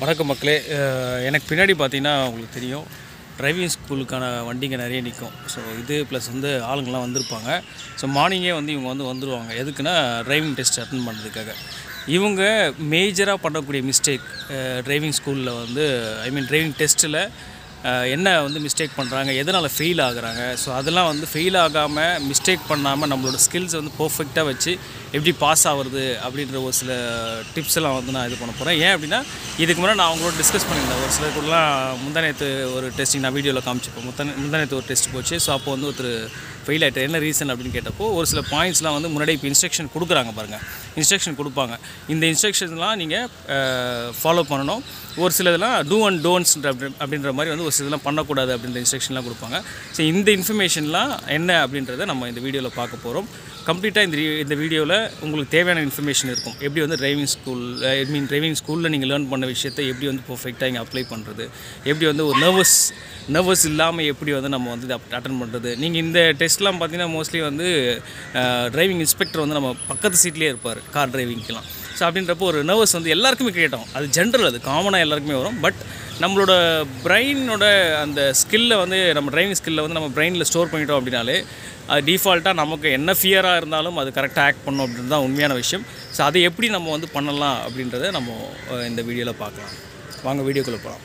வணக்கம் மக்களே அஹ் எனக்கு பின்னாடி பார்த்தீங்கன்னா உங்களுக்கு தெரியும் டிரைவிங் ஸ்கூலுக்கான வண்டிங்க நிறைய நிற்கும் ஸோ இது ப்ளஸ் வந்து ஆளுங்கள்லாம் வந்திருப்பாங்க ஸோ மார்னிங்கே வந்து இவங்க வந்து வந்துடுவாங்க எதுக்குன்னா டிரைவிங் டெஸ்ட் அட்டன் பண்ணுறதுக்காக இவங்க மேஜராக பண்ணக்கூடிய மிஸ்டேக் டிரைவிங் ஸ்கூலில் வந்து ஐ மீன் டிரைவிங் டெஸ்ட்டில் என்ன வந்து மிஸ்டேக் பண்ணுறாங்க எதனால் ஃபெயில் ஆகுறாங்க ஸோ அதெல்லாம் வந்து ஃபெயில் ஆகாமல் மிஸ்டேக் பண்ணாமல் நம்மளோட ஸ்கில்ஸ் வந்து பர்ஃபெக்டாக வச்சு எப்படி பாஸ் ஆகுறது அப்படின்ற ஒரு சில டிப்ஸ் எல்லாம் வந்து நான் இது பண்ண போகிறேன் ஏன் அப்படின்னா இதுக்கு முன்னாடி நான் அவங்களோட டிஸ்கஸ் பண்ணியிருந்தேன் ஒரு சிலர் கூடலாம் முந்தானத்து ஒரு டெஸ்டிங் நான் வீடியோவில் காமிச்சிப்பேன் முந்தானே முந்தானத்து ஒரு டெஸ்ட் போச்சு ஸோ அப்போ வந்து ஒருத்தர் ஃபெயில் ஆகிட்டு என்ன ரீசன் அப்படின்னு கேட்டப்போ ஒரு சில பாயிண்ட்ஸ்லாம் வந்து முன்னாடி இப்போ இன்ஸ்ட்ரக்ஷன் கொடுக்குறாங்க பாருங்கள் இன்ஸ்ட்ரக்ஷன் கொடுப்பாங்க இந்த இன்ஸ்ட்ரக்ஷன்ஸ்லாம் நீங்கள் ஃபாலோ பண்ணணும் ஒரு சிலதெல்லாம் டூ அண்ட் டோன்ட்ஸ்ன்ற அப்படி அப்படின்ற மாதிரி வந்து ஒரு சிலதெல்லாம் பண்ணக்கூடாது அப்படின்ற இன்ஸ்ட்ரக்ஷன்லாம் கொடுப்பாங்க ஸோ இந்த இன்ஃபர்மேஷன்லாம் என்ன அப்படின்றத நம்ம இந்த வீடியோவில் பார்க்க போகிறோம் கம்ப்ளீட்டாக இந்த re- இந்த வீடியோவில் உங்களுக்கு தேவையான இன்ஃபர்மேஷன் இருக்கும் எப்படி வந்து driving school I mean driving ஸ்கூலில் நீங்கள் லேர்ன் பண்ண விஷயத்தை எப்படி வந்து பர்ஃபெக்டாக இங்கே அப்ளை பண்ணுறது எப்படி வந்து ஒரு நர்வஸ் நர்வஸ் இல்லாமல் எப்படி வந்து நம்ம வந்து இதை அட்டன் பண்ணுறது நீங்கள் இந்த டெஸ்ட்லாம் பார்த்தீங்கன்னா மோஸ்ட்லி வந்து டிரைவிங் இன்ஸ்பெக்டர் வந்து நம்ம பக்கத்து சீட்லேயே இருப்பார் கார் டிரைவிங்க்கெலாம் ஸோ அப்படின்றப்போ ஒரு நர்வஸ் வந்து எல்லாருக்குமே கேட்டோம் அது ஜென்ரல் அது காமனாக எல்லாருக்குமே வரும் பட் நம்மளோட பிரெயினோட அந்த ஸ்கில்லை வந்து நம்ம டிரைவிங் ஸ்கில்லை வந்து நம்ம பிரெயினில் ஸ்டோர் பண்ணிட்டோம் அப்படின்னாலே அது டிஃபால்ட்டாக நமக்கு என்ன ஃபியராக இருந்தாலும் அது கரெக்டாக ஆக்ட் பண்ணும் அப்படின்றது தான் உண்மையான விஷயம் ஸோ அதை எப்படி நம்ம வந்து பண்ணலாம் அப்படின்றத நம்ம அஹ், இந்த வீடியோவில் பார்க்கலாம் வாங்க வீடியோக்குள்ளே போகலாம்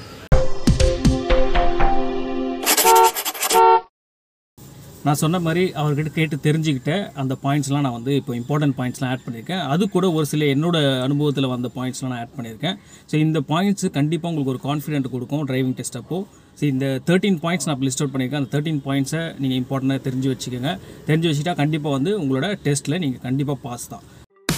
நான் சொன்ன மாதிரி அவர்கிட்ட கேட்டு தெரிஞ்சுக்கிட்ட அந்த பாயிண்ட்ஸ்லாம் நான் வந்து இப்போ இம்பார்ட்டன்ட் பாயிண்ட்ஸ்லாம் ஆட் பண்ணியிருக்கேன் அது கூட ஒரு சில என்னோட அனுபவத்தில் வந்த பாயிண்ட்ஸ்லாம் நான் ஆட் பண்ணியிருக்கேன் ஸோ இந்த பாயிண்ட்ஸ் கண்டிப்பாக உங்களுக்கு ஒரு கான்ஃபிடென்ட் கொடுக்கும் டிரைவிங் டெஸ்ட் அப்போ ஸோ இந்த தேர்ட்டின் பாயிண்ட்ஸ் நான் லிஸ்ட் அவுட் பண்ணியிருக்கேன் அந்த தேர்ட்டின் பாயிண்ட்ஸை நீங்கள் இம்பார்ட்டண்ட்டாக தெரிஞ்சு வச்சுக்கோங்க தெரிஞ்சு வச்சுட்டா கண்டிப்பாக வந்து உங்களோட டெஸ்ட்டில் நீங்கள் கண்டிப்பாக பாஸ் தான்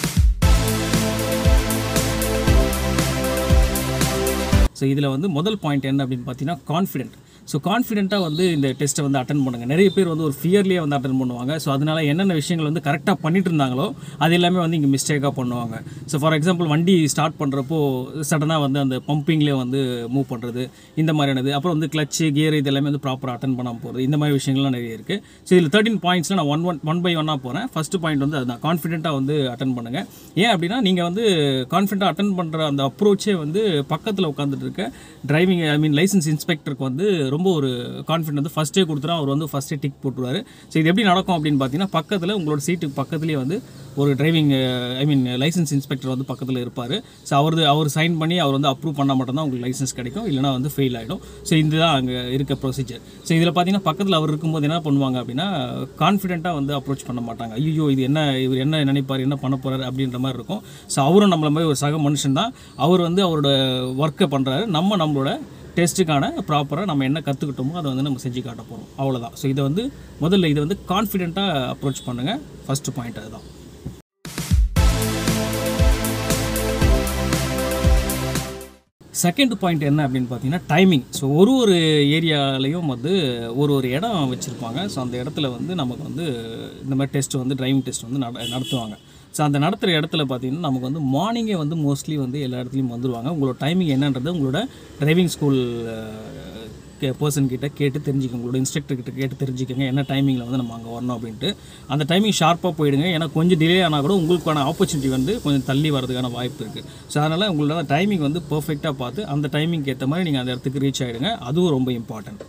ஸோ இதில் வந்து முதல் பாயிண்ட் என்ன அப்படின்னு பார்த்தீங்கன்னா கான்ஃபிடென்ட் ஸோ கான்ஃபிடென்ட்டாக வந்து இந்த டெஸ்ட்டை வந்து அட்டன் பண்ணுங்கள் நிறைய பேர் வந்து ஒரு ஃபியர்லேயே வந்து அட்டன் பண்ணுவாங்க ஸோ அதனால் என்னென்ன விஷயங்கள் வந்து கரெக்டாக பண்ணிட்டு இருந்தாங்களோ அது எல்லாமே வந்து இங்கே மிஸ்டேக்காக பண்ணுவாங்க ஸோ ஃபார் எக்ஸாம்பிள் வண்டி ஸ்டார்ட் பண்ணுறப்போ சடனாக வந்து அந்த பம்பிங்லேயே வந்து மூவ் பண்ணுறது இந்த மாதிரியானது அப்புறம் வந்து கிளச்சு கியர் இது எல்லாமே வந்து ப்ராப்பராக அட்டன் பண்ணாமல் போகிறது இந்த மாதிரி விஷயங்கள்லாம் நிறைய இருக்குது ஸோ இதில் தேர்ட்டின் பாயிண்ட்ஸில் நான் ஒன் ஒன் ஒன் பை ஒன்னாக போகிறேன் ஃபஸ்ட்டு பாயிண்ட் வந்து அதுதான் கான்ஃபிடென்ட்டாக வந்து அட்டன் பண்ணுங்கள் ஏன் அப்படின்னா நீங்கள் வந்து கான்ஃபிடென்ட்டாக அட்டன் பண்ணுற அந்த அப்ரோச்சே வந்து பக்கத்தில் உட்காந்துட்டு இருக்க டிரைவிங் ஐ மீன் லைசன்ஸ் இன்ஸ்பெக்டருக்கு வந்து ரொம்ப ஒரு கான்ஃபிடென்ட் வந்து ஃபஸ்ட்டே கொடுத்துரும் அவர் வந்து ஃபஸ்ட்டே டிக் போட்டுருவாரு ஸோ இது எப்படி நடக்கும் அப்படின்னு பார்த்தீங்கன்னா பக்கத்தில் உங்களோட சீட்டுக்கு பக்கத்துலேயே வந்து ஒரு driving I mean licence inspector வந்து பக்கத்தில் இருப்பார் ஸோ அவர் அவர் சைன் பண்ணி அவர் வந்து அப்ரூவ் பண்ணால் மட்டும்தான் உங்களுக்கு லைசன்ஸ் கிடைக்கும் இல்லைனா வந்து ஃபெயில் ஆகிடும் ஸோ இதுதான் அங்கே இருக்க ப்ரொசீஜர் ஸோ இதில் பார்த்தீங்கன்னா பக்கத்தில் அவர் இருக்கும்போது என்ன பண்ணுவாங்க அப்படின்னா கான்ஃபிடென்ட்டாக வந்து அப்ரோச் பண்ண மாட்டாங்க ஐயோ இது என்ன இவர் என்ன நினைப்பார் என்ன பண்ண போகிறார் அப்படின்ற மாதிரி இருக்கும் ஸோ அவரும் நம்மள மாதிரி ஒரு சக மனுஷன் தான் அவர் வந்து அவரோட ஒர்க்கை பண்ணுறாரு நம்ம நம்மளோட டெஸ்ட்டுக்கான ப்ராப்பராக நம்ம என்ன கற்றுக்கிட்டோமோ அதை வந்து நம்ம செஞ்சு காட்ட போகிறோம் அவ்வளோதான் ஸோ இதை வந்து முதல்ல இதை வந்து கான்ஃபிடென்ட்டாக அப்ரோச் பண்ணுங்கள் ஃபஸ்ட்டு பாயிண்ட் அதுதான் செகண்ட் பாயிண்ட் என்ன அப்படின்னு பார்த்தீங்கன்னா டைமிங் ஸோ ஒரு ஒரு ஏரியாலையும் வந்து ஒரு ஒரு இடம் வச்சுருப்பாங்க ஸோ அந்த இடத்துல வந்து நமக்கு வந்து இந்த மாதிரி டெஸ்ட் வந்து டிரைவிங் டெஸ்ட் வந்து நட நடத்துவாங்க ஸோ அந்த நடத்துகிற இடத்துல பார்த்தீங்கன்னா நமக்கு வந்து மார்னிங்கே வந்து மோஸ்ட்லி வந்து எல்லா இடத்துலையும் வந்துடுவாங்க உங்களோட டைமிங் என்னன்றது உங்களோட டிரைவிங் ஸ்கூல் பர்சன் கிட்ட கேட்டு தெரிஞ்சுக்கோங்க உங்களோட இன்ஸ்ட்ரக்டர் கிட்ட கேட்டு தெரிஞ்சுக்கோங்க என்ன டைமிங்கில் வந்து நம்ம அங்கே வரணும் அப்படின்ட்டு அந்த டைமிங் ஷார்ப்பாக போயிடுங்க ஏன்னா கொஞ்சம் டிலே ஆனால் கூட உங்களுக்கான ஆப்பர்ச்சுனிட்டி வந்து கொஞ்சம் தள்ளி வரதுக்கான வாய்ப்பு இருக்குது ஸோ அதனால் உங்களோட டைமிங் வந்து பர்ஃபெக்டாக பார்த்து அந்த டைமிங்க்கு ஏற்ற மாதிரி நீங்கள் அந்த இடத்துக்கு ரீச் ஆகிடுங்க அதுவும் ரொம்ப இம்பார்ட்டன்ட்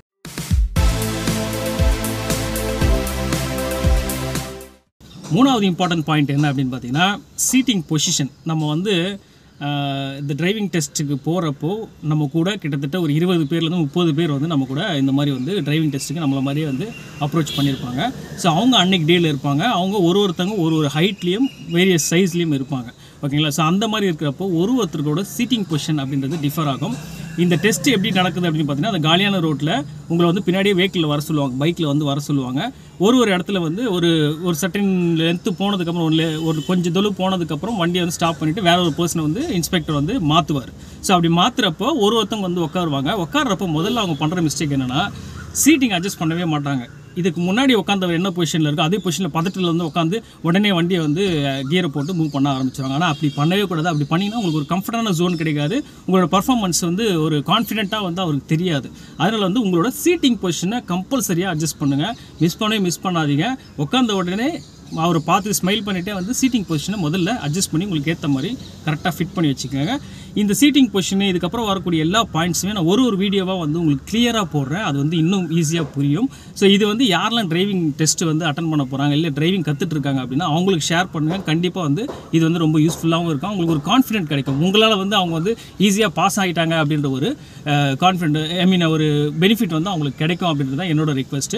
மூணாவது இம்பார்ட்டன்ட் பாயிண்ட் என்ன அப்படின்னு பார்த்தீங்கன்னா சீட்டிங் பொசிஷன் நம்ம வந்து ஆஹ், இந்த டிரைவிங் டெஸ்ட்டுக்கு போகிறப்போ நம்ம கூட கிட்டத்தட்ட ஒரு இருபது பேர்லேருந்து முப்பது பேர் வந்து நம்ம கூட இந்த மாதிரி வந்து டிரைவிங் டெஸ்ட்டுக்கு நம்மள மாதிரியே வந்து அப்ரோச் பண்ணியிருப்பாங்க ஸோ அவங்க அன்னைக்கு டேயில் இருப்பாங்க அவங்க ஒரு ஒருத்தவங்க ஒரு ஒரு ஹைட்லேயும் வேரியஸ் சைஸ்லேயும் இருப்பாங்க ஓகேங்களா ஸோ அந்த மாதிரி இருக்கிறப்போ ஒரு ஒருத்தருக்கோட சீட்டிங் பொசிஷன் அப்படின்றது டிஃபர் ஆகும் இந்த டெஸ்ட் எப்படி நடக்குது அப்படின்னு பார்த்தீங்கன்னா அந்த காலியான ரோட்டில் உங்களை வந்து பின்னாடியே வெஹிக்கிளில் வர சொல்லுவாங்க பைக்கில் வந்து வர சொல்லுவாங்க ஒரு ஒரு இடத்துல வந்து ஒரு ஒரு சர்டன் லென்த்து போனதுக்கப்புறம் ஒரு le- ஒரு கொஞ்சம் தொழு போனதுக்கப்புறம் வண்டியை வந்து ஸ்டாப் பண்ணிவிட்டு வேற ஒரு பர்சனை வந்து இன்ஸ்பெக்டர் வந்து மாற்றுவார் ஸோ அப்படி மாற்றுறப்போ ஒரு ஒருத்தவங்க வந்து உட்காருவாங்க உட்கார்றப்போ முதல்ல அவங்க பண்ணுற மிஸ்டேக் என்னென்னா சீட்டிங் அட்ஜஸ்ட் பண்ணவே மாட்டாங்க இதுக்கு முன்னாடி உட்காந்தவர் என்ன பொசிஷனில் இருக்கோ அதே பொசிஷனில் பதட்டத்தில் வந்து உட்காந்து உடனே வண்டியை வந்து கியரை போட்டு மூவ் பண்ண ஆரம்பிச்சிருவாங்க ஆனால் அப்படி பண்ணவே கூடாது அப்படி பண்ணிங்கன்னா உங்களுக்கு ஒரு கம்ஃபர்டான ஜோன் கிடைக்காது உங்களோட பர்ஃபார்மன்ஸ் வந்து ஒரு கான்ஃபிடென்ட்டாக வந்து அவருக்கு தெரியாது அதனால் வந்து உங்களோட சீட்டிங் பொசிஷனை கம்பல்சரியாக அட்ஜஸ்ட் பண்ணுங்கள் மிஸ் பண்ணவே மிஸ் பண்ணாதீங்க உட்காந்த உடனே அவரை பார்த்து ஸ்மைல் பண்ணிட்டே வந்து சீட்டிங் பொசிஷனை முதல்ல அட்ஜஸ்ட் பண்ணி உங்களுக்கு ஏற்ற மாதிரி கரெக்டாக ஃபிட் பண்ணி வச்சுக்கோங்க இந்த சீட்டிங் பொசிஷனு இதுக்கப்புறம் வரக்கூடிய எல்லா பாயிண்ட்ஸுமே நான் ஒரு ஒரு வீடியோவாக வந்து உங்களுக்கு கிளியராக போடுறேன் அது வந்து இன்னும் ஈஸியாக புரியும் ஸோ இது வந்து யாரெல்லாம் டிரைவிங் டெஸ்ட் வந்து அட்டன் பண்ண போகிறாங்க இல்லை டிரைவிங் கற்றுட்டு இருக்காங்க அப்படின்னா அவங்களுக்கு ஷேர் பண்ணுங்கள் கண்டிப்பாக வந்து இது வந்து ரொம்ப யூஸ்ஃபுல்லாகவும் இருக்கும் உங்களுக்கு ஒரு கான்ஃபிடென்ட் கிடைக்கும் உங்களால் வந்து அவங்க வந்து ஈஸியாக பாஸ் ஆகிட்டாங்க அப்படின்ற ஒரு கான்ஃபிடென்ட் ஐ மீன் ஒரு பெனிஃபிட் வந்து அவங்களுக்கு கிடைக்கும் அப்படின்றது தான் என்னோட ரிக்வெஸ்ட்டு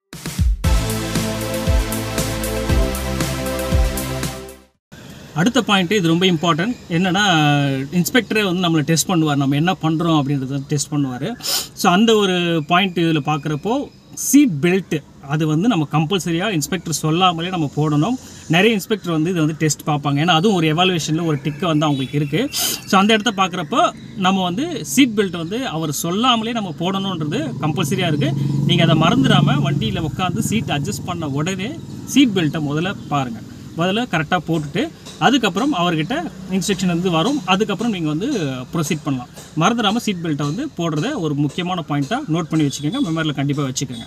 அடுத்த பாயிண்ட்டு இது ரொம்ப இம்பார்ட்டன்ட் என்னன்னா இன்ஸ்பெக்டரே வந்து நம்மளை டெஸ்ட் பண்ணுவார் நம்ம என்ன பண்ணுறோம் அப்படின்றத டெஸ்ட் பண்ணுவார் ஸோ அந்த ஒரு பாயிண்ட் இதில் பார்க்குறப்போ சீட் பெல்ட் அது வந்து நம்ம கம்பல்சரியாக இன்ஸ்பெக்டர் சொல்லாமலே நம்ம போடணும் நிறைய இன்ஸ்பெக்டர் வந்து இதை வந்து டெஸ்ட் பார்ப்பாங்க ஏன்னா அதுவும் ஒரு எவாலுவேஷனில் ஒரு டிக்கு வந்து அவங்களுக்கு இருக்குது ஸோ அந்த இடத்த பார்க்குறப்போ நம்ம வந்து சீட் பெல்ட் வந்து அவர் சொல்லாமலே நம்ம போடணுன்றது கம்பல்சரியாக இருக்குது நீங்கள் அதை மறந்துடாமல் வண்டியில் உட்காந்து சீட் அட்ஜஸ்ட் பண்ண உடனே சீட் பெல்ட்டை முதல்ல பாருங்கள் முதல்ல கரெக்டாக போட்டுட்டு அதுக்கப்புறம் அவர்கிட்ட இன்ஸ்ட்ரக்ஷன் வந்து வரும் அதுக்கப்புறம் நீங்கள் வந்து ப்ரொசீட் பண்ணலாம் மறந்துடாமல் சீட் பெல்ட்டை வந்து போடுறத ஒரு முக்கியமான பாயிண்ட்டாக நோட் பண்ணி வச்சுக்கோங்க மெமரியில் கண்டிப்பாக வச்சுக்கோங்க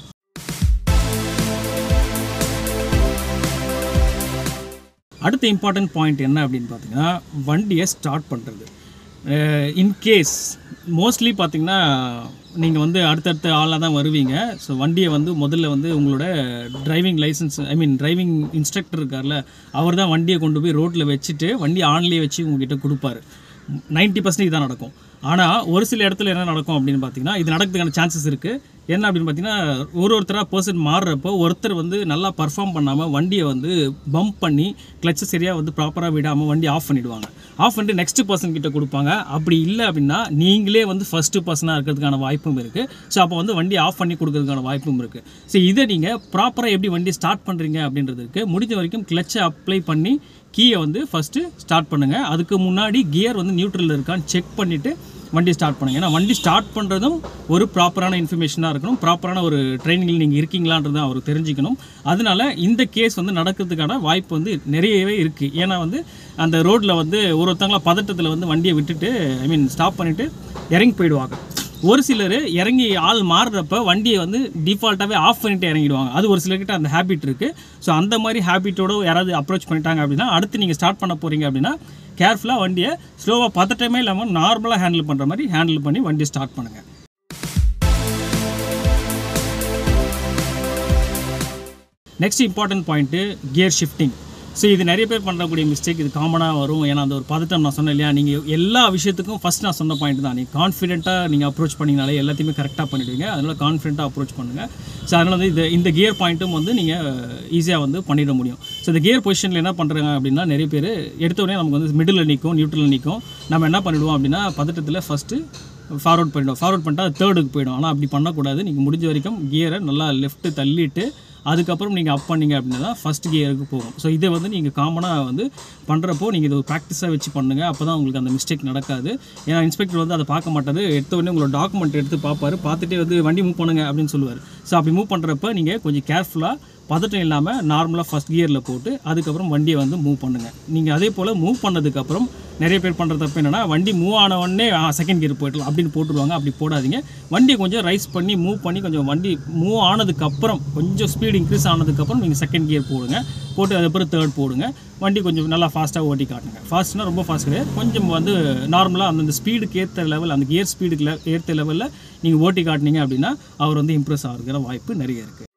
அடுத்த இம்பார்ட்டன்ட் பாயிண்ட் என்ன அப்படின்னு பார்த்தீங்கன்னா வண்டியை ஸ்டார்ட் பண்ணுறது இன்கேஸ் மோஸ்ட்லி பார்த்தீங்கன்னா நீங்கள் வந்து அடுத்தடுத்த ஆளாக தான் வருவீங்க ஸோ வண்டியை வந்து முதல்ல வந்து உங்களோட driving licence I mean driving instructor இருக்கார்ல அவர் தான் வண்டியை கொண்டு போய் ரோட்டில் வச்சுட்டு வண்டி ஆன்லேயே வச்சு உங்ககிட்ட கொடுப்பாரு நைன்ட்டி பர்சன்டேஜ் தான் நடக்கும் ஆனால் ஒரு சில இடத்துல என்ன நடக்கும் அப்படின்னு பார்த்தீங்கன்னா இது நடக்கிறதுக்கான சான்சஸ் இருக்குது என்ன அப்படின்னு பார்த்தீங்கன்னா ஒரு ஒருத்தராக பர்சன் மாறுறப்போ ஒருத்தர் வந்து நல்லா பர்ஃபார்ம் பண்ணாமல் வண்டியை வந்து பம்ப் பண்ணி கிளச்சை சரியாக வந்து ப்ராப்பராக விடாமல் வண்டி ஆஃப் பண்ணிவிடுவாங்க ஆஃப் பண்ணிட்டு நெக்ஸ்ட் பர்சன் கிட்ட கொடுப்பாங்க அப்படி இல்லை அப்படின்னா நீங்களே வந்து ஃபஸ்ட்டு பர்சனாக இருக்கிறதுக்கான வாய்ப்பும் இருக்குது ஸோ அப்போ வந்து வண்டி ஆஃப் பண்ணி கொடுக்கறதுக்கான வாய்ப்பும் இருக்குது ஸோ இதை நீங்கள் ப்ராப்பராக எப்படி வண்டி ஸ்டார்ட் பண்ணுறீங்க அப்படின்றதுக்கு முடிஞ்ச வரைக்கும் கிளச்சை அப்ளை பண்ணி கீயை வந்து ஃபஸ்ட்டு ஸ்டார்ட் பண்ணுங்கள் அதுக்கு முன்னாடி கியர் வந்து நியூட்ரலில் இருக்கான்னு செக் பண்ணிவிட்டு வண்டி ஸ்டார்ட் பண்ணுங்க ஏன்னா வண்டி ஸ்டார்ட் பண்ணுறதும் ஒரு ப்ராப்பரான இன்ஃபர்மேஷனாக இருக்கணும் ப்ராப்பரான ஒரு ட்ரைனிங்கில் நீங்கள் இருக்கீங்களான்றதை அவர் தெரிஞ்சுக்கணும் அதனால இந்த கேஸ் வந்து நடக்கிறதுக்கான வாய்ப்பு வந்து நிறையவே இருக்குது ஏன்னா வந்து அந்த ரோட்டில் வந்து ஒரு ஒருத்தங்களா பதட்டத்தில் வந்து வண்டியை விட்டுட்டு ஐ மீன் ஸ்டாப் பண்ணிவிட்டு இறங்கி போயிடுவாங்க ஒரு சிலர் இறங்கி ஆள் மாறுறப்ப வண்டியை வந்து டிஃபால்ட்டாகவே ஆஃப் பண்ணிட்டு இறங்கிடுவாங்க அது ஒரு சிலர்கிட்ட அந்த ஹேபிட் இருக்குது ஸோ அந்த மாதிரி ஹேபிட்டோட யாராவது அப்ரோச் பண்ணிட்டாங்க அப்படின்னா அடுத்து நீங்கள் ஸ்டார்ட் பண்ண போகிறீங்க அப்படின்னா கேர்ஃபுல்லாக வண்டியை ஸ்லோவாக பதட்டமே இல்லாமல் நார்மலாக ஹேண்டில் பண்ணுற மாதிரி ஹேண்டில் பண்ணி வண்டியை ஸ்டார்ட் பண்ணுங்கள் next important point gear shifting so இது நிறைய பேர் பண்ணக்கூடிய மிஸ்டேக் இது காமனாக வரும் ஏன்னா அந்த ஒரு பதட்டம் நான் சொன்னேன் இல்லையா நீங்கள் எல்லா விஷயத்துக்கும் ஃபஸ்ட் நான் சொன்ன பாயிண்ட் தான் நீங்கள் கான்ஃபிடென்ட்டாக நீங்கள் அப்ரோச் பண்ணிங்கனாலே எல்லாத்தையுமே கரெக்டாக பண்ணிடுவீங்க அதனால் கான்ஃபிடென்ட்டாக அப்ரோச் பண்ணுங்கள் ஸோ அதனால் வந்து இது இந்த கியர் பாயிண்ட்டும் வந்து நீங்கள் ஈஸியாக வந்து பண்ணிட முடியும் ஸோ இந்த கியர் பொசிஷனில் என்ன பண்ணுறாங்க அப்படின்னா நிறைய பேர் எடுத்தோடனே நமக்கு வந்து மிடில் நிற்கும் நியூட்ரல் நிற்கும் நம்ம என்ன பண்ணிடுவோம் அப்படின்னா பதட்டத்தில் ஃபஸ்ட்டு ஃபார்வர்ட் பண்ணிவிடும் ஃபார்வர்ட் பண்ணிட்டா தேர்டுக்கு போயிடும் ஆனால் அப்படி பண்ணக்கூடாது நீங்கள் முடிஞ்ச வரைக்கும் கியரை நல்லா லெஃப்ட்டு தள்ளிட்டு அதுக்கப்புறம் நீங்கள் அப் பண்ணீங்க அப்படின்னா தான் ஃபஸ்ட் கியருக்கு போகும் ஸோ இதை வந்து நீங்கள் காமனாக வந்து பண்ணுறப்போ நீங்கள் இதை ஒரு ப்ராக்டிஸாக வச்சு பண்ணுங்கள் அப்போ தான் உங்களுக்கு அந்த மிஸ்டேக் நடக்காது ஏன்னா இன்ஸ்பெக்டர் வந்து அதை பார்க்க மாட்டாரு எடுத்த உடனே உங்களோட டாக்குமெண்ட் எடுத்து பார்ப்பாரு பார்த்துட்டே வந்து வண்டி மூவ் பண்ணுங்க அப்படின்னு சொல்லுவார் ஸோ அப்படி மூவ் பண்ணுறப்ப நீங்கள் கொஞ்சம் கேர்ஃபுல்லாக பதட்டம் இல்லாமல் நார்மலாக ஃபஸ்ட் கியரில் போட்டு அதுக்கப்புறம் வண்டியை வந்து மூவ் பண்ணுங்கள் நீங்கள் அதே போல் மூவ் பண்ணதுக்கப்புறம் நிறைய பேர் பண்ணுற தப்பு என்னென்னா வண்டி மூவ் ஆன உடனே செகண்ட் கியர் போய்டலாம் அப்படின்னு போட்டுருவாங்க அப்படி போடாதீங்க வண்டியை கொஞ்சம் ரைஸ் பண்ணி மூவ் பண்ணி கொஞ்சம் வண்டி மூவ் ஆனதுக்கப்புறம் கொஞ்சம் ஸ்பீடு இன்க்ரீஸ் ஆனதுக்கப்புறம் நீங்கள் செகண்ட் கியர் போடுங்க போட்டு அதுக்கப்புறம் தேர்ட் போடுங்க வண்டி கொஞ்சம் நல்லா ஃபாஸ்ட்டாக ஓட்டி காட்டுங்க ஃபாஸ்ட்னா ரொம்ப ஃபாஸ்ட் கிடையாது கொஞ்சம் வந்து நார்மலாக அந்தந்த ஸ்பீடுக்கு ஏற்ற லெவல் அந்த கியர் ஸ்பீடுக்கு ஏற்ற லெவலில் நீங்கள் ஓட்டி காட்டினீங்க அப்படின்னா அவர் வந்து இம்ப்ரெஸ் ஆகிற வாய்ப்பு நிறைய இருக்குது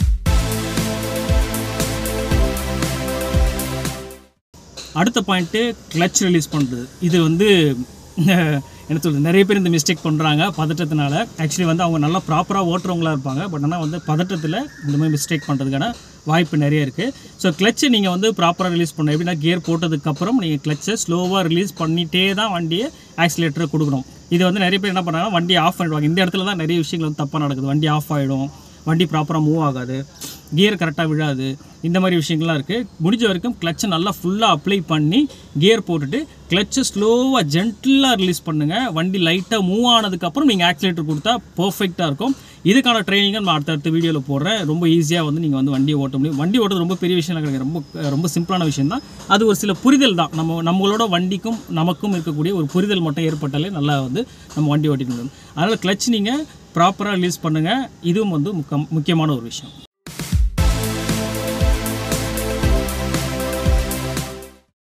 அடுத்த பாயிண்ட்டு கிளச் ரிலீஸ் பண்ணுறது இது வந்து என்ன சொல்கிறது நிறைய பேர் இந்த மிஸ்டேக் பண்ணுறாங்க பதட்டத்தினால ஆக்சுவலி வந்து அவங்க நல்லா ப்ராப்பராக ஓட்டுறவங்களா இருப்பாங்க பட் ஆனால் வந்து பதட்டத்தில் இந்த மாதிரி மிஸ்டேக் பண்ணுறதுக்கான வாய்ப்பு நிறைய இருக்குது ஸோ கிளச்சை நீங்கள் வந்து ப்ராப்பராக ரிலீஸ் பண்ணணும் எப்படின்னா கியர் போட்டதுக்கப்புறம் நீங்கள் கிளச்சை ஸ்லோவாக ரிலீஸ் பண்ணிட்டே தான் வண்டியை ஆக்சிலேட்டரை கொடுக்கணும் இது வந்து நிறைய பேர் என்ன பண்ணுறாங்கன்னா வண்டியை ஆஃப் பண்ணிடுவாங்க இந்த இடத்துல தான் நிறைய விஷயங்கள் வந்து தப்பாக நடக்குது வண்டி ஆஃப் ஆகிடும் வண்டி ப்ராப்பராக மூவ் ஆகாது கியர் கரெக்டாக விழாது இந்த மாதிரி விஷயங்கள்லாம் இருக்குது முடிஞ்ச வரைக்கும் கிளச்சை நல்லா ஃபுல்லாக அப்ளை பண்ணி கியர் போட்டுட்டு கிளச்சை ஸ்லோவாக ஜென்டிலாக ரிலீஸ் பண்ணுங்கள் வண்டி லைட்டாக மூவ் ஆனதுக்கப்புறம் நீங்கள் ஆக்சிலேட்டர் கொடுத்தா பர்ஃபெக்டாக இருக்கும் இதுக்கான ட்ரைனிங்கை நான் அடுத்தடுத்த வீடியோவில் போடுறேன் ரொம்ப ஈஸியாக வந்து நீங்கள் வந்து வண்டியை ஓட்ட முடியும் வண்டி ஓட்டுறது ரொம்ப பெரிய விஷயம் கிடையாது ரொம்ப ரொம்ப சிம்பிளான விஷயம் தான் அது ஒரு சில புரிதல் தான் நம்ம நம்மளோட வண்டிக்கும் நமக்கும் இருக்கக்கூடிய ஒரு புரிதல் மட்டும் ஏற்பட்டாலே நல்லா வந்து நம்ம வண்டி ஓட்டிக்க முடியும் அதனால் கிளச் நீங்கள் ப்ராப்பராக ரிலீஸ் பண்ணுங்கள் இதுவும் வந்து முக்கம் முக்கியமான ஒரு விஷயம்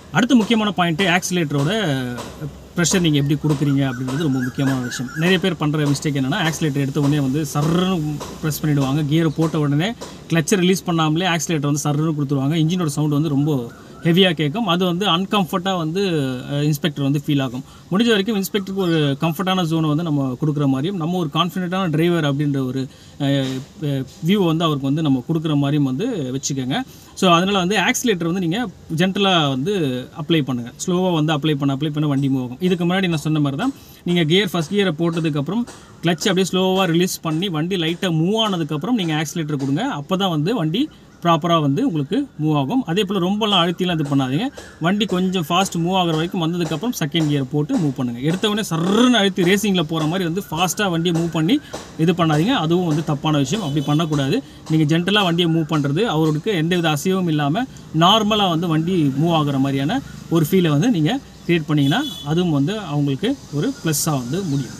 அடுத்த முக்கியமான பாயிண்ட்டு ஆக்சிலேட்டரோட ப்ரெஷர் நீங்கள் எப்படி கொடுக்குறீங்க அப்படின்றது ரொம்ப முக்கியமான விஷயம் நிறைய பேர் பண்ணுற மிஸ்டேக் என்னென்னா ஆக்சிலேட்டர் எடுத்த உடனே வந்து சர்ன்னு ப்ரெஸ் பண்ணிவிடுவாங்க கியரை போட்ட உடனே கிளச்சை ரிலீஸ் பண்ணாமலே ஆக்சிலேட்டர் வந்து சர்ன்னு கொடுத்துருவாங்க இன்ஜினோட சவுண்ட் வந்து ரொம்ப ஹெவியாக கேட்கும் அது வந்து அன்கம்ஃபர்ட்டாக வந்து இன்ஸ்பெக்டர் வந்து ஃபீல் ஆகும் முடிஞ்ச வரைக்கும் இன்ஸ்பெக்டருக்கு ஒரு கம்ஃபர்ட்டான ஜோனை வந்து நம்ம கொடுக்குற மாதிரியும் நம்ம ஒரு கான்ஃபிடென்ட்டான டிரைவர் அப்படின்ற ஒரு வியூ வந்து அவருக்கு வந்து நம்ம கொடுக்குற மாதிரியும் வந்து வச்சுக்கோங்க ஸோ அதனால் வந்து ஆக்சிலேட்டர் வந்து நீங்கள் ஜென்டலாக வந்து அப்ளை பண்ணுங்கள் ஸ்லோவாக வந்து அப்ளை பண்ண அப்ளை பண்ண வண்டி மூவ் ஆகும் இதுக்கு முன்னாடி நான் சொன்ன மாதிரி தான் நீங்கள் கியர் ஃபஸ்ட் கியரை போட்டதுக்கப்புறம் கிளச் அப்படியே ஸ்லோவாக ரிலீஸ் பண்ணி வண்டி லைட்டாக மூவ் ஆனதுக்கப்புறம் நீங்கள் ஆக்சிலேட்டர் கொடுங்க அப்போ தான் வந்து வண்டி ப்ராப்பராக வந்து உங்களுக்கு மூவ் ஆகும் அதே போல் ரொம்பலாம் அழுத்திலாம் இது பண்ணாதீங்க வண்டி கொஞ்சம் ஃபாஸ்ட் மூவ் ஆகிற வரைக்கும் வந்ததுக்கப்புறம் செகண்ட் கியர் போட்டு மூவ் பண்ணுங்கள் எடுத்தவொடனே சர்ன்னு அழுத்தி ரேசிங்கில் போகிற மாதிரி வந்து ஃபாஸ்ட்டாக வண்டியை மூவ் பண்ணி இது பண்ணாதீங்க அதுவும் வந்து தப்பான விஷயம் அப்படி பண்ணக்கூடாது நீங்கள் ஜென்டலாக வண்டியை மூவ் பண்ணுறது அவருக்கு எந்தவித அசைவும் இல்லாமல் நார்மலாக வந்து வண்டி மூவ் ஆகுற மாதிரியான ஒரு ஃபீலை வந்து நீங்கள் க்ரியேட் பண்ணிங்கன்னா அதுவும் வந்து அவங்களுக்கு ஒரு ப்ளஸ்ஸாக வந்து முடியும்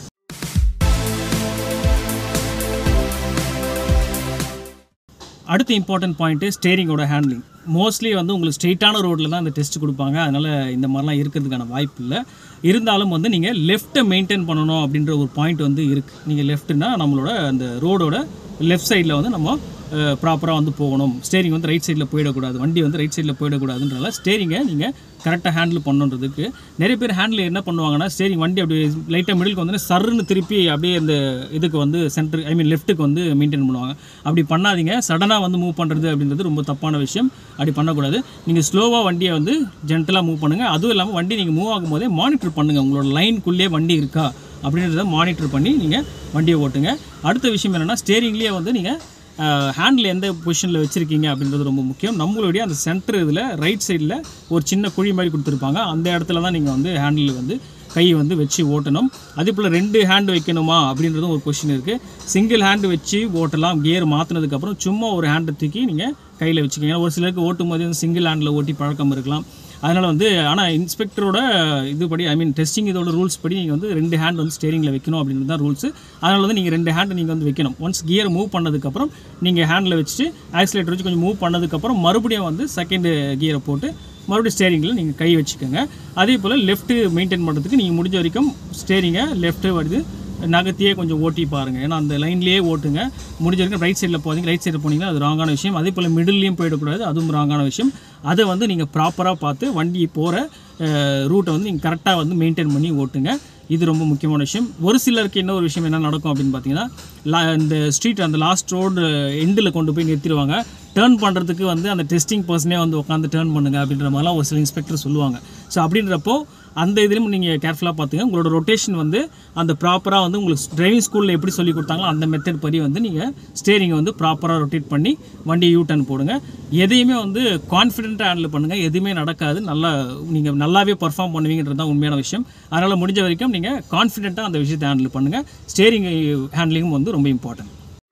அடுத்த இம்பார்ட்டன்ட் பாயிண்ட்டு ஸ்டேரிங்கோட ஹேண்ட்லிங் மோஸ்ட்லி வந்து உங்களுக்கு ஸ்ட்ரெயிட்டான ரோட்டில் தான் இந்த டெஸ்ட் கொடுப்பாங்க அதனால் இந்த மாதிரிலாம் இருக்கிறதுக்கான வாய்ப்பு இல்லை இருந்தாலும் வந்து நீங்கள் லெஃப்ட்டை மெயின்டைன் பண்ணணும் அப்படின்ற ஒரு பாயிண்ட் வந்து இருக்குது நீங்கள் லெஃப்ட்னா நம்மளோட அந்த ரோடோட லெஃப்ட் சைடில் வந்து நம்ம ப்ராப்பராக வந்து போகணும் ஸ்டேரிங் வந்து ரைட் சைடில் போயிடக்கூடாது வண்டி வந்து ரைட் சைடில் போயிடக்கூடாதுன்றதால ஸ்டேரிங்கை நீங்கள் கரெக்டாக ஹேண்டில் பண்ணுன்றதுக்கு நிறைய பேர் ஹேண்டில் என்ன பண்ணுவாங்கன்னா ஸ்டேரிங் வண்டி அப்படியே லைட்டாக மிடிலுக்கு வந்து சர்ன்னு திருப்பி அப்படியே இந்த இதுக்கு வந்து சென்டர் ஐ மீன் லெஃப்ட்டுக்கு வந்து மெயின்டைன் பண்ணுவாங்க அப்படி பண்ணாதீங்க சடனாக வந்து மூவ் பண்ணுறது அப்படின்றது ரொம்ப தப்பான விஷயம் அப்படி பண்ணக்கூடாது நீங்கள் ஸ்லோவாக வண்டியை வந்து ஜென்டலாக மூவ் பண்ணுங்கள் அதுவும் இல்லாமல் வண்டி நீங்கள் மூவ் ஆகும்போதே மானிட்டர் பண்ணுங்கள் உங்களோட லைனுக்குள்ளேயே வண்டி இருக்கா அப்படின்றத மானிட்டர் பண்ணி நீங்கள் வண்டியை ஓட்டுங்க அடுத்த விஷயம் என்னென்னா ஸ்டேரிங்லேயே வந்து நீங்கள் ஹேண்டில் எந்த பொசிஷனில் வச்சுருக்கீங்க அப்படின்றது ரொம்ப முக்கியம் நம்மளுடைய அந்த சென்டர் இதில் ரைட் சைடில் ஒரு சின்ன குழி மாதிரி கொடுத்துருப்பாங்க அந்த இடத்துல தான் நீங்கள் வந்து ஹேண்டில் வந்து கையை வந்து வச்சு ஓட்டணும் அதே போல் ரெண்டு ஹேண்டு வைக்கணுமா அப்படின்றதும் ஒரு கொஷின் இருக்குது சிங்கிள் ஹேண்டு வச்சு ஓட்டலாம் கியர் மாற்றினதுக்கப்புறம் சும்மா ஒரு ஹேண்டை தூக்கி நீங்கள் கையில் வச்சுக்கோங்க ஒரு சிலருக்கு ஓட்டும் போது சிங்கிள் ஹேண்டில் ஓட்டி பழக்கம் இருக்கலாம் அதனால் வந்து ஆனால் இன்ஸ்பெக்டரோட இதுபடி ஐ மீன் டெஸ்டிங் இதோட ரூல்ஸ் படி நீங்கள் வந்து ரெண்டு ஹேண்ட் வந்து ஸ்டேரிங்கில் வைக்கணும் அப்படின்றது தான் ரூல்ஸ் அதனால் வந்து நீங்கள் ரெண்டு ஹேண்ட் நீங்கள் வந்து வைக்கணும் ஒன்ஸ் கியர் மூவ் பண்ணதுக்கப்புறம் நீங்கள் ஹேண்டில் வச்சுட்டு ஆக்சிலேட்டர் வச்சு கொஞ்சம் மூவ் பண்ணதுக்கப்புறம் மறுபடியும் வந்து செகண்ட் கியரை போட்டு மறுபடியும் ஸ்டேரிங்கில் நீங்கள் கை வச்சுக்கோங்க அதே போல் லெஃப்ட்டு மெயின்டைன் பண்ணுறதுக்கு நீங்கள் முடிஞ்ச வரைக்கும் ஸ்டேரிங்கை லெஃப்ட்டு வருது நகர்த்தியே கொஞ்சம் ஓட்டி பாருங்கள் ஏன்னா அந்த லைன்லேயே ஓட்டுங்க முடிஞ்ச வரைக்கும் ரைட் சைடில் போகிறீங்க ரைட் சைடில் போனீங்கன்னா அது ராங்கான விஷயம் அதே போல் மிடில்லையும் போயிடக்கூடாது அதுவும் ராங்கான விஷயம் அதை வந்து நீங்கள் ப்ராப்பராக பார்த்து வண்டி போகிற ரூட்டை வந்து நீங்கள் கரெக்டாக வந்து மெயின்டைன் பண்ணி ஓட்டுங்க இது ரொம்ப முக்கியமான விஷயம் ஒரு சிலருக்கு என்ன ஒரு விஷயம் என்ன நடக்கும் அப்படின்னு பார்த்தீங்கன்னா லா இந்த ஸ்ட்ரீட் அந்த லாஸ்ட் ரோடு எண்டில் கொண்டு போய் நிறுத்திடுவாங்க டேர்ன் பண்ணுறதுக்கு வந்து அந்த டெஸ்டிங் பர்சனே வந்து உட்காந்து டேர்ன் பண்ணுங்க அப்படின்ற மாதிரிலாம் ஒரு சில இன்ஸ்பெக்டர் சொல்லுவாங்க ஸோ அப்படின்றப்போ அந்த இதுலையும் நீங்கள் கேர்ஃபுல்லாக பார்த்துங்க உங்களோட ரொட்டேஷன் வந்து அந்த ப்ராப்பராக வந்து உங்களுக்கு டிரைவிங் ஸ்கூலில் எப்படி சொல்லி கொடுத்தாங்களோ அந்த மெத்தட் படி வந்து நீங்கள் ஸ்டேரிங்கை வந்து ப்ராப்பராக ரொட்டேட் பண்ணி வண்டி யூ டர்ன் போடுங்க எதையுமே வந்து கான்ஃபிடென்ட்டாக ஹேண்டில் பண்ணுங்கள் எதுவுமே நடக்காது நல்லா நீங்கள் நல்லாவே பர்ஃபார்ம் பண்ணுவீங்கன்றது தான் உண்மையான விஷயம் அதனால் முடிஞ்ச வரைக்கும் நீங்கள் கான்ஃபிடென்ட்டாக அந்த விஷயத்தை ஹேண்டில் பண்ணுங்கள் ஸ்டேரிங் ஹேண்ட்லிங்கும் வந்து ரொம்ப இம்பார்ட்டன்ட்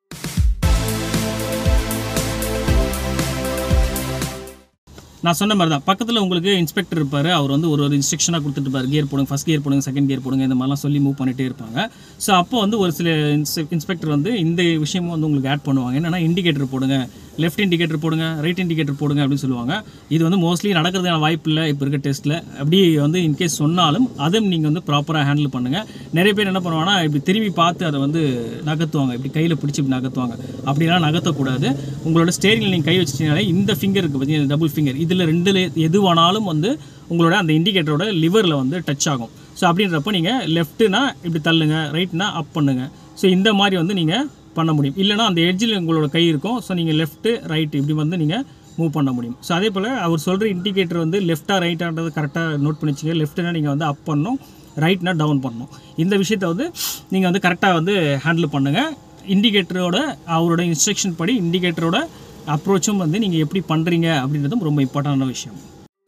நான் சொன்ன மாதிரி தான் பக்கத்தில் உங்களுக்கு இன்ஸ்பெக்டர் இருப்பார் அவர் வந்து ஒரு ஒரு இன்ஸ்ட்ரக்ஷனாக கொடுத்துட்டு இருப்பார் கியர் போடுங்க ஃபஸ்ட் கியர் போடுங்க செகண்ட் கியர் போடுங்க இந்த மாதிரிலாம் சொல்லி மூவ் பண்ணிகிட்டே இருப்பாங்க ஸோ அப்போ வந்து ஒரு சில இன்ஸ்பெக்டர் வந்து இந்த விஷயமும் வந்து உங்களுக்கு ஆட் பண்ணுவாங்க என்னென்னா இண்டிகேட்டர் போடுங்க லெஃப்ட் இண்டிகேட்டர் போடுங்க ரைட் இண்டிகேட்டர் போடுங்க அப்படின்னு சொல்லுவாங்க இது வந்து மோஸ்ட்லி நடக்கிறதுக்கான வாய்ப்பு இல்லை இப்போ இருக்க டெஸ்ட்டில் அப்படி வந்து இன்கேஸ் சொன்னாலும் அதுவும் நீங்கள் வந்து ப்ராப்பராக ஹேண்டில் பண்ணுங்கள் நிறைய பேர் என்ன பண்ணுவாங்கன்னா இப்படி திரும்பி பார்த்து அதை வந்து நகர்த்துவாங்க இப்படி கையில் பிடிச்சி இப்படி நகர்த்துவாங்க அப்படிலாம் நகர்த்தக்கூடாது உங்களோட ஸ்டேரிங்கில் நீங்கள் கை வச்சிட்டீங்கனாலே இந்த ஃபிங்கர் இருக்குது பார்த்தீங்கன்னா டபுள் ஃபிங்கர் இதில் ரெண்டில் எதுவானாலும் வந்து உங்களோட அந்த இண்டிகேட்டரோட லிவரில் வந்து டச் ஆகும் ஸோ அப்படின்றப்போ நீங்கள் லெஃப்ட்டுனா இப்படி தள்ளுங்க ரைட்னா அப் பண்ணுங்கள் ஸோ இந்த மாதிரி வந்து நீங்கள் பண்ண முடியும் இல்லைனா அந்த எட்ஜில் உங்களோட கை இருக்கும் ஸோ நீங்கள் லெஃப்ட்டு ரைட் இப்படி வந்து நீங்கள் மூவ் பண்ண முடியும் ஸோ அதே போல் அவர் சொல்கிற இண்டிகேட்டர் வந்து லெஃப்ட்டாக ரைட்டான்றது கரெக்டாக நோட் பண்ணி வச்சுக்க லெஃப்ட்னா நீங்கள் வந்து அப் பண்ணணும் ரைட்னா டவுன் பண்ணணும் இந்த விஷயத்தை வந்து நீங்கள் வந்து கரெக்டாக வந்து ஹேண்டில் பண்ணுங்கள் இண்டிகேட்டரோட அவரோட இன்ஸ்ட்ரக்ஷன் படி இண்டிகேட்டரோட அப்ரோச்சும் வந்து நீங்கள் எப்படி பண்ணுறீங்க அப்படின்றதும் ரொம்ப இம்பார்ட்டண்டான விஷயம்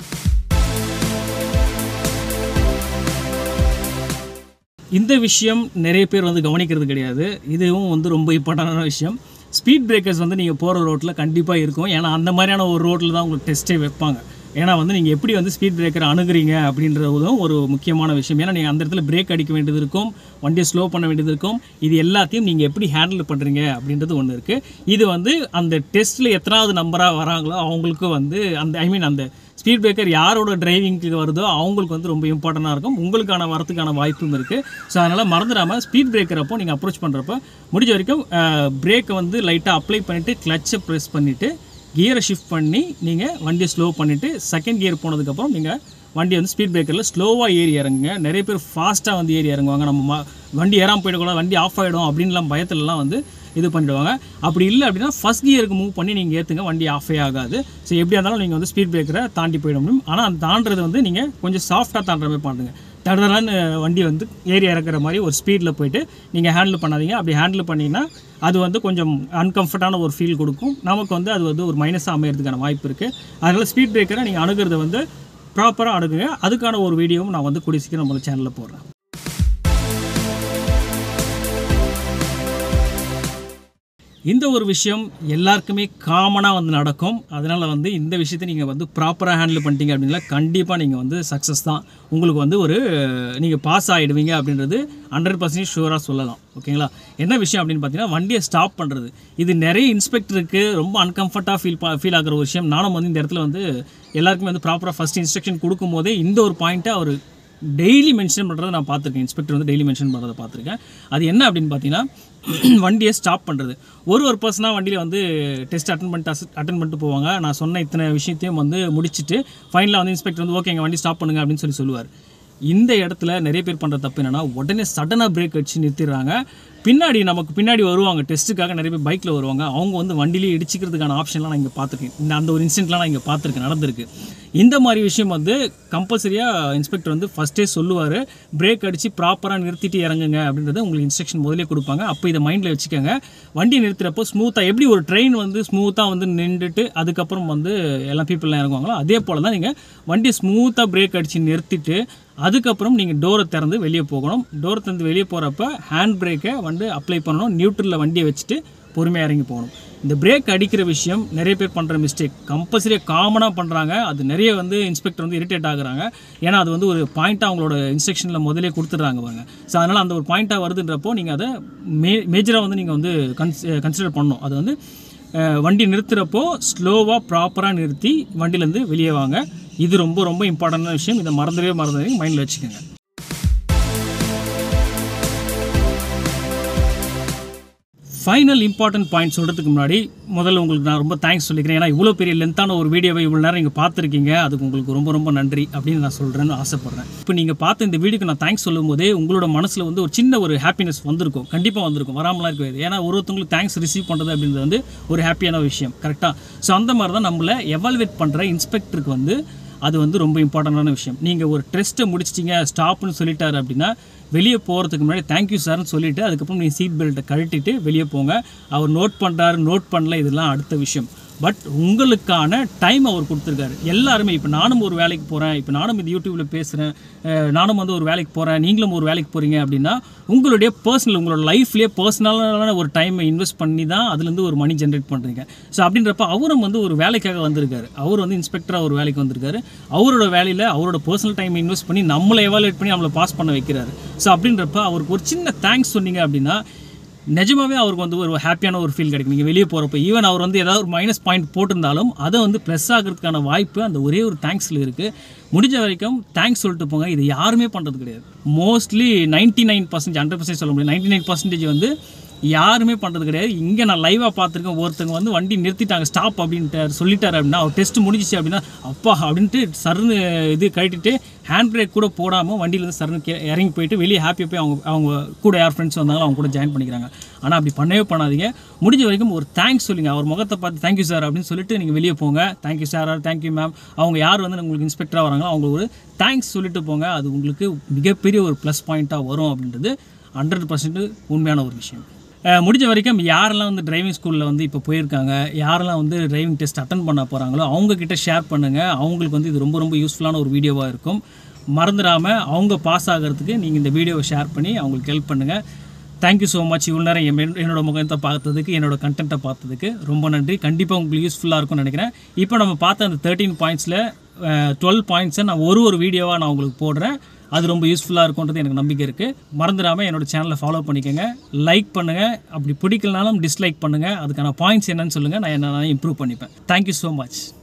இந்த விஷயம் நிறைய பேர் வந்து கவனிக்கிறது கிடையாது இதுவும் வந்து ரொம்ப இம்பார்ட்டண்டான விஷயம் ஸ்பீட் பிரேக்கர்ஸ் வந்து நீங்கள் போகிற ரோட்டில் கண்டிப்பாக இருக்கும் ஏன்னா அந்த மாதிரியான ஒரு ரோட்டில் தான் உங்களுக்கு டெஸ்ட்டே வைப்பாங்க ஏன்னா வந்து நீங்கள் எப்படி வந்து ஸ்பீட் பிரேக்கர் அணுகுறீங்க அப்படின்றதும் ஒரு முக்கியமான விஷயம் ஏன்னா நீங்கள் அந்த இடத்துல பிரேக் அடிக்க வேண்டியது இருக்கும் வண்டியை ஸ்லோ பண்ண வேண்டியது இருக்கும் இது எல்லாத்தையும் நீங்கள் எப்படி ஹேண்டில் பண்ணுறீங்க அப்படின்றது ஒன்று இருக்குது இது வந்து அந்த டெஸ்ட்டில் எத்தனாவது நம்பராக வராங்களோ அவங்களுக்கு வந்து அந்த ஐ மீன் அந்த ஸ்பீட் பிரேக்கர் யாரோட டிரைவிங்க்கு வருதோ அவங்களுக்கு வந்து ரொம்ப இம்பார்ட்டண்ட்டாக இருக்கும் உங்களுக்கான வரத்துக்கான வாய்ப்பும் இருக்குது ஸோ அதனால் மறந்துடாமல் ஸ்பீட் பிரேக்கர் அப்போ நீங்கள் அப்ரோச் பண்ணுறப்ப முடிஞ்ச வரைக்கும் பிரேக்கை வந்து லைட்டாக அப்ளை பண்ணிவிட்டு கிளச்சை ப்ரெஸ் பண்ணிவிட்டு கியரை ஷிஃப்ட் பண்ணி நீங்கள் வண்டியை ஸ்லோ பண்ணிவிட்டு செகண்ட் கியர் போனதுக்கப்புறம் நீங்கள் வண்டி வந்து ஸ்பீட் பிரேக்கரில் ஸ்லோவாக ஏறி இறங்குங்க நிறைய பேர் ஃபாஸ்ட்டாக வந்து ஏறி இறங்குவாங்க நம்ம ம- வண்டி ஏறாமல் போயிடக்கூடாது வண்டி ஆஃப் ஆகிடும் அப்படின்லாம் பயத்துலலாம் வந்து இது பண்ணிடுவாங்க அப்படி இல்லை அப்படின்னா ஃபஸ்ட் கியருக்கு மூவ் பண்ணி நீங்கள் ஏற்றுங்க வண்டி ஆஃபே ஆகாது ஸோ எப்படியா இருந்தாலும் நீங்கள் வந்து ஸ்பீட் பிரேக்கரை தாண்டி போயிட முடியும் ஆனால் அந்த தாண்டுறது வந்து நீங்கள் கொஞ்சம் சாஃப்டாக தாண்டுற மாதிரி பண்ணுங்க தடதடான்னு வண்டி வந்து ஏறி இறக்குற மாதிரி ஒரு ஸ்பீடில் போயிட்டு நீங்கள் ஹேண்டில் பண்ணாதீங்க அப்படி ஹேண்டில் பண்ணிங்கன்னா அது வந்து கொஞ்சம் அன்கம்ஃபர்டான ஒரு ஃபீல் கொடுக்கும் நமக்கு வந்து அது வந்து ஒரு மைனஸாக அமையறதுக்கான வாய்ப்பு இருக்குது அதனால் ஸ்பீட் பிரேக்கரை நீங்கள் அணுகிறத வந்து ப்ராப்பராக அணுகுங்க அதுக்கான ஒரு வீடியோவும் நான் வந்து கூடிய சீக்கிரம் நம்ம சேனலில் போடுறேன் இந்த ஒரு விஷயம் எல்லாருக்குமே காமனாக வந்து நடக்கும் அதனால் வந்து இந்த விஷயத்தை நீங்கள் வந்து ப்ராப்பராக ஹேண்டில் பண்ணிட்டீங்க அப்படின்னா கண்டிப்பாக நீங்கள் வந்து சக்ஸஸ் தான் உங்களுக்கு வந்து ஒரு நீங்கள் பாஸ் ஆகிடுவீங்க அப்படின்றது ஹண்ட்ரட் பர்சன்டேஜ் ஷூராக சொல்லலாம் ஓகேங்களா என்ன விஷயம் அப்படின்னு பார்த்தீங்கன்னா வண்டியை ஸ்டாப் பண்ணுறது இது நிறைய இன்ஸ்பெக்டருக்கு ரொம்ப அன்கம்ஃபர்ட்டாக ஃபீல் ஃபீல் ஆகிற ஒரு விஷயம் நானும் வந்து இந்த இடத்துல வந்து எல்லாருக்குமே வந்து ப்ராப்பராக ஃபஸ்ட் இன்ஸ்ட்ரக்ஷன் கொடுக்கும்போதே இந்த ஒரு பாயிண்ட்டை அவர் டெய்லி மென்ஷன் பண்ணுறதை நான் பார்த்துருக்கேன் இன்ஸ்பெக்டர் வந்து டெய்லி மென்ஷன் பண்ணுறதை பார்த்துருக்கேன் அது என்ன அப்படின்னு பார்த்தீங்கன்னா வண்டியை ஸ்டாப் பண்ணுறது ஒரு ஒரு பர்சனாக வண்டியில் வந்து டெஸ்ட் அட்டன் பண்ணிட்டு அட்டன் பண்ணிட்டு போவாங்க நான் சொன்ன இத்தனை விஷயத்தையும் வந்து முடிச்சுட்டு ஃபைனலாக வந்து இன்ஸ்பெக்டர் வந்து ஓகே எங்கள் வண்டி ஸ்டாப் பண்ணுங்க அப்படின்னு சொல்லி சொல்லுவார் இந்த இடத்துல நிறைய பேர் பண்ணுற தப்பு என்னன்னா உடனே சடனாக பிரேக் அடிச்சு நிறுத்திடுறாங்க பின்னாடி நமக்கு பின்னாடி வருவாங்க டெஸ்ட்டுக்காக நிறைய பேர் பைக்கில் வருவாங்க அவங்க வந்து வண்டியிலே இடிச்சிக்கிறதுக்கான ஆப்ஷன்லாம் நான் இங்கே பார்த்துருக்கேன் இந்த அந்த ஒரு இன்சிடென்ட்லாம் நான் இங்கே பார்த்துருக்கேன் நடந்திருக்கு இந்த மாதிரி விஷயம் வந்து கம்பல்சரியாக இன்ஸ்பெக்டர் வந்து ஃபஸ்ட்டே சொல்லுவார் பிரேக் அடித்து ப்ராப்பராக நிறுத்திட்டு இறங்குங்க அப்படின்றத உங்களுக்கு இன்ஸ்ட்ரக்ஷன் முதலே கொடுப்பாங்க அப்போ இதை மைண்டில் வச்சுக்கோங்க வண்டி நிறுத்துறப்போ ஸ்மூத்தாக எப்படி ஒரு ட்ரெயின் வந்து ஸ்மூத்தாக வந்து நின்றுட்டு அதுக்கப்புறம் வந்து எல்லா பீப்புளெலாம் இறங்குவாங்களோ அதே போல் தான் நீங்கள் வண்டி ஸ்மூத்தாக பிரேக் அடித்து நிறுத்திட்டு அதுக்கப்புறம் நீங்கள் டோரை திறந்து வெளியே போகணும் டோரை திறந்து வெளியே போகிறப்ப ஹேண்ட் பிரேக்கை வந்து அப்ளை பண்ணணும் நியூட்ரலில் வண்டியை வச்சுட்டு பொறுமையாக இறங்கி போகணும் இந்த பிரேக் அடிக்கிற விஷயம் நிறைய பேர் பண்ணுற மிஸ்டேக் கம்பல்சரியாக காமனாக பண்ணுறாங்க அது நிறைய வந்து இன்ஸ்பெக்டர் வந்து இரிட்டேட் ஆகுறாங்க ஏன்னா அது வந்து ஒரு பாயிண்ட்டாக அவங்களோட இன்ஸ்ட்ரக்ஷனில் முதலே கொடுத்துட்றாங்க பாருங்க ஸோ அதனால் அந்த ஒரு பாயிண்ட்டாக வருதுன்றப்போ நீங்கள் அதை மே மேஜராக வந்து நீங்கள் வந்து கன்ஸ் கன்சிடர் பண்ணணும் அது வந்து அஹ், வண்டி நிறுத்துகிறப்போ ஸ்லோவாக ப்ராப்பராக நிறுத்தி வண்டியிலேருந்து வெளியே வாங்க இது ரொம்ப ரொம்ப இம்பார்ட்டண்டான விஷயம் இதை மறந்துடவே மறந்துடுங்க மைண்டில் வச்சுக்கோங்க ஃபைனல் இம்பார்ட்டன்ட் பாயிண்ட் சொல்கிறதுக்கு முன்னாடி முதல்ல உங்களுக்கு நான் ரொம்ப தேங்க்ஸ் சொல்லிக்கிறேன் ஏன்னா இவ்வளோ பெரிய லென்த்தான ஒரு வீடியோவை இவ்வளோ நேரம் நீங்கள் பார்த்துருக்கீங்க அதுக்கு உங்களுக்கு ரொம்ப ரொம்ப நன்றி அப்படின்னு நான் சொல்கிறேன்னு ஆசைப்பட்றேன் இப்போ நீங்கள் பார்த்த இந்த வீடியோக்கு நான் தேங்க்ஸ் சொல்லும்போதே உங்களோட மனசில் வந்து ஒரு சின்ன ஒரு ஹாப்பினஸ் வந்திருக்கும் கண்டிப்பாக வந்திருக்கும் வராமலாம் இருக்காது ஏன்னா ஒருத்தவங்களுக்கு தேங்க்ஸ் ரிசீவ் பண்ணுறது அப்படின்றது வந்து ஒரு ஹாப்பியான விஷயம் கரெக்டாக ஸோ அந்த மாதிரி தான் நம்மளை எவால்வேட் பண்ணுற இன்ஸ்பெக்டருக்கு வந்து அது வந்து ரொம்ப இம்பார்ட்டண்டான விஷயம் நீங்கள் ஒரு டெஸ்ட்டை முடிச்சிட்டிங்க ஸ்டாப்னு சொல்லிட்டாரு அப்படின்னா வெளியே போகிறதுக்கு முன்னாடி தேங்க்யூ சார்னு சொல்லிவிட்டு அதுக்கப்புறம் நீங்கள் சீட் பெல்ட்டை கழட்டிட்டு வெளியே போங்க அவர் நோட் பண்ணுறாரு நோட் பண்ணல இதெல்லாம் அடுத்த விஷயம் பட் உங்களுக்கான டைம் அவர் கொடுத்துருக்காரு எல்லாருமே இப்போ நானும் ஒரு வேலைக்கு போகிறேன் இப்போ நானும் இந்த யூடியூப்பில் பேசுகிறேன் நானும் வந்து ஒரு வேலைக்கு போகிறேன் நீங்களும் ஒரு வேலைக்கு போகிறீங்க அப்படின்னா உங்களுடைய பர்சனல் உங்களோட லைஃப்லேயே பர்சனலான ஒரு டைமை இன்வெஸ்ட் பண்ணி தான் அதுலேருந்து ஒரு மணி ஜென்ரேட் பண்ணுறீங்க ஸோ அப்படின்றப்ப அவரும் வந்து ஒரு வேலைக்காக வந்திருக்காரு அவர் வந்து இன்ஸ்பெக்டராக ஒரு வேலைக்கு வந்திருக்காரு அவரோட வேலையில் அவரோட பர்சனல் டைம் இன்வெஸ்ட் பண்ணி நம்மளை எவாலுவேட் பண்ணி நம்மளை பாஸ் பண்ண வைக்கிறாரு ஸோ அப்படின்றப்ப அவருக்கு ஒரு சின்ன தேங்க்ஸ் சொன்னீங்க அப்படின்னா நிஜமாவே அவருக்கு வந்து ஒரு ஹாப்பியான ஒரு ஃபீல் கிடைக்கும் நீங்கள் வெளியே போகிறப்ப ஈவன் அவர் வந்து ஏதாவது ஒரு மைனஸ் பாயிண்ட் போட்டிருந்தாலும் அதை வந்து ப்ளஸ் ஆகிறதுக்கான வாய்ப்பு அந்த ஒரே ஒரு தேங்க்ஸில் இருக்குது முடிஞ்ச வரைக்கும் தேங்க்ஸ் சொல்லிட்டு போங்க இது யாருமே பண்ணுறது கிடையாது mostly ninety nine percentage hundred percent சொல்ல முடியும் நைன்ட்டி நைன் பர்சன்டேஜ் வந்து யாருமே பண்ணுறது கிடையாது இங்கே நான் லைவாக பார்த்துருக்கேன் ஒருத்தங்க வந்து வண்டி நிறுத்திட்டாங்க ஸ்டாப் அப்படின்ட்டு சொல்லிட்டாரு அப்படின்னா அவர் டெஸ்ட் முடிஞ்சிச்சு அப்படின்னா அப்பா அப்படின்ட்டு சருன்னு இது கழட்டிட்டு ஹேண்ட் பிரேக் கூட போடாமல் வண்டியிலேருந்து சருன்னு கே- இறங்கி போயிட்டு வெளியே ஹாப்பியாக போய் அவங்க அவங்க கூட யார் ஃப்ரெண்ட்ஸ் வந்தாலும் அவங்க கூட ஜாயின் பண்ணிக்கிறாங்க ஆனால் அப்படி பண்ணவே பண்ணாதீங்க முடிஞ்ச வரைக்கும் ஒரு தேங்க்ஸ் சொல்லுங்கள் அவர் முகத்தை பார்த்து தேங்க்யூ சார் அப்படின்னு சொல்லிட்டு நீங்கள் வெளியே போங்க தேங்க்யூ சார் தேங்க்யூ மேம் அவங்க யார் வந்து உங்களுக்கு இன்ஸ்பெக்டராக வராங்களோ அவங்க ஒரு தேங்க்ஸ் சொல்லிட்டு போங்க அது உங்களுக்கு மிகப்பெரிய ஒரு ப்ளஸ் பாயிண்ட்டாக வரும் அப்படின்றது ஹண்ட்ரட் பர்சன்ட் உண்மையான ஒரு விஷயம் அஹ் முடிஞ்ச வரைக்கும் யாரெல்லாம் வந்து டிரைவிங் ஸ்கூலில் வந்து இப்போ போயிருக்காங்க யாரெல்லாம் வந்து டிரைவிங் டெஸ்ட் அட்டன் பண்ண போகிறாங்களோ அவங்கக்கிட்ட ஷேர் பண்ணுங்கள் அவங்களுக்கு வந்து இது ரொம்ப ரொம்ப யூஸ்ஃபுல்லான ஒரு வீடியோவாக இருக்கும் மறந்துடாமல் அவங்க பாஸ் ஆகிறதுக்கு நீங்கள் இந்த வீடியோவை ஷேர் பண்ணி அவங்களுக்கு ஹெல்ப் பண்ணுங்கள் தேங்க்யூ ஸோ மச் இவ்வளோ நேரம் என் மென்- என்னோட முகத்தை பார்த்ததுக்கு என்னோட கண்டென்ட்டை பார்த்ததுக்கு ரொம்ப நன்றி கண்டிப்பாக உங்களுக்கு யூஸ்ஃபுல்லாக இருக்கும்னு நினைக்கிறேன் இப்போ நம்ம பார்த்த அந்த தேர்ட்டீன் பாயிண்ட்ஸில் டுவெல் பாயிண்ட்ஸை நான் ஒரு ஒரு வீடியோவாக நான் உங்களுக்கு போடுறேன் அது ரொம்ப யூஸ்ஃபுல்லாக இருக்கும்ன்றது எனக்கு நம்பிக்கை இருக்குது மறந்துடாமல் என்னோட சேனலை ஃபாலோ பண்ணிக்கோங்க லைக் பண்ணுங்கள் அப்படி பிடிக்கலனாலும் டிஸ்லைக் பண்ணுங்கள் அதுக்கான பாயிண்ட்ஸ் என்னன்னு சொல்லுங்கள் நான் என்ன இம்ப்ரூவ் பண்ணிப்பேன் தேங்க்யூ ஸோ மச்